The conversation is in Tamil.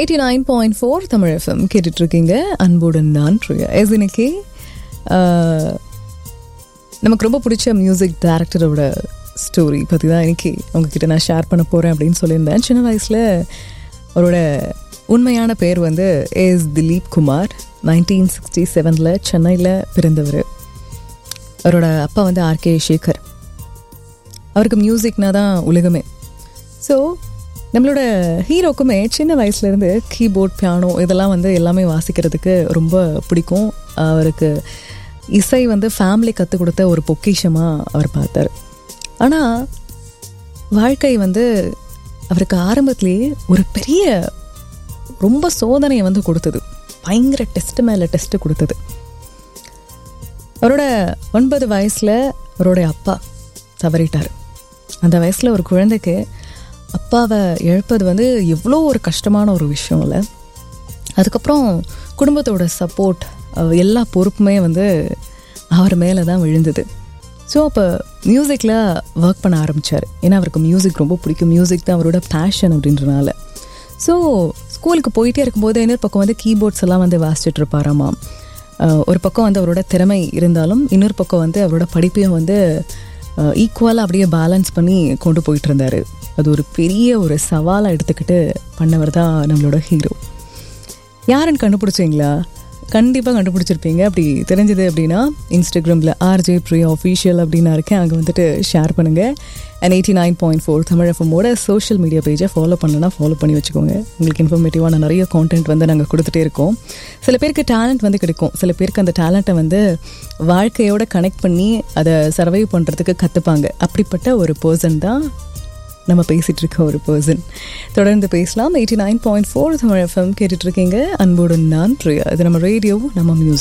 eighty nine point four Tamil FM கேட்டுட்ருக்கீங்க அன்புடன் நான் ப்ரியா எஸ் இன்னைக்கு ஆஹ், நமக்கு ரொம்ப பிடிச்ச மியூசிக் டைரக்டரோட ஸ்டோரி பற்றி தான் இன்னைக்கு உங்ககிட்ட நான் ஷேர் பண்ண போகிறேன் அப்படின்னு சொல்லியிருந்தேன் சின்ன வயசில் அவரோட உண்மையான பேர் வந்து S Dilip Kumar nineteen sixty செவனில் சென்னையில் பிறந்தவர் அவரோட அப்பா வந்து ஆர்கே சேகர் அவருக்கு மியூசிக்னா தான் உலகமே ஸோ நம்மளோட ஹீரோக்குமே சின்ன வயசுலேருந்து கீபோர்ட் பியானோ இதெல்லாம் வந்து எல்லாமே வாசிக்கிறதுக்கு ரொம்ப பிடிக்கும் அவருக்கு இசை வந்து ஃபேமிலி கற்றுக் கொடுத்த ஒரு பொக்கிஷமாக அவர் பார்த்தார் ஆனால் வாழ்க்கை வந்து அவருக்கு ஆரம்பத்திலேயே ஒரு பெரிய ரொம்ப சோதனையை வந்து கொடுத்தது பயங்கர டெஸ்ட் மேலே டெஸ்ட் கொடுத்தது அவரோட ஒன்பது வயசில் அவருடைய அப்பா தவறிட்டார் அந்த வயசில் ஒரு குழந்தைக்கு அப்பாவை இழப்பது வந்து எவ்வளோ ஒரு கஷ்டமான ஒரு விஷயம் இல்லை அதுக்கப்புறம் குடும்பத்தோட சப்போர்ட் எல்லா பொறுப்புமே வந்து அவர் மேலே தான் விழுந்தது ஸோ அப்போ மியூசிக்கில் ஒர்க் பண்ண ஆரம்பித்தார் ஏன்னா அவருக்கு மியூசிக் ரொம்ப பிடிக்கும் மியூசிக் தான் அவரோட பேஷன் அப்படின்றனால ஸோ ஸ்கூலுக்கு போயிட்டே இருக்கும்போது இன்னொரு பக்கம் வந்து கீபோர்ட்ஸ் எல்லாம் வந்து வாசிச்சுட்டு இருப்பாராமா அஹ் ஒரு பக்கம் வந்து அவரோட திறமை இருந்தாலும் இன்னொரு பக்கம் வந்து அவரோட படிப்பையும் வந்து ஈக்குவலாக அப்படியே பேலன்ஸ் பண்ணி கொண்டு போயிட்டு இருந்தார் அது ஒரு பெரிய ஒரு சவாலாக எடுத்துக்கிட்டு பண்ணவர் தான் நம்மளோட ஹீரோ யாருன்னு கண்டுபிடிச்சிங்களா கண்டிப்பாக கண்டுபிடிச்சிருப்பீங்க அப்படி தெரிஞ்சது அப்படின்னா இன்ஸ்டாகிராமில் ஆர்ஜே ப்ரியா ஒஃபீஷியல் அப்படின்னு இருக்கேன் அங்கே வந்துட்டு ஷேர் பண்ணுங்கள் and eighty nine point four Tamil எஃப்எம்மோட சோஷியல் மீடியா பேஜை ஃபாலோ பண்ணலன்னா ஃபாலோ பண்ணி வச்சுக்கோங்க உங்களுக்கு இன்ஃபர்மேட்டிவான நிறைய கான்டென்ட் வந்து நாங்கள் கொடுத்துட்டே இருக்கோம் சில பேருக்கு டேலண்ட் வந்து கிடைக்கும் சில பேருக்கு அந்த டேலண்ட்டை வந்து வாழ்க்கையோட கனெக்ட் பண்ணி அதை சர்வை பண்ணுறதுக்கு கற்றுப்பாங்க அப்படிப்பட்ட ஒரு பர்சன் தான் நம்ம பேசிகிட்டு இருக்க ஒரு பர்சன் தொடர்ந்து பேசலாம் eighty nine point four Tamil FM கேட்டுட்ருக்கீங்க அன்போடு நான் பிரியா இது நம்ம ரேடியோ நம்ம மியூசிக்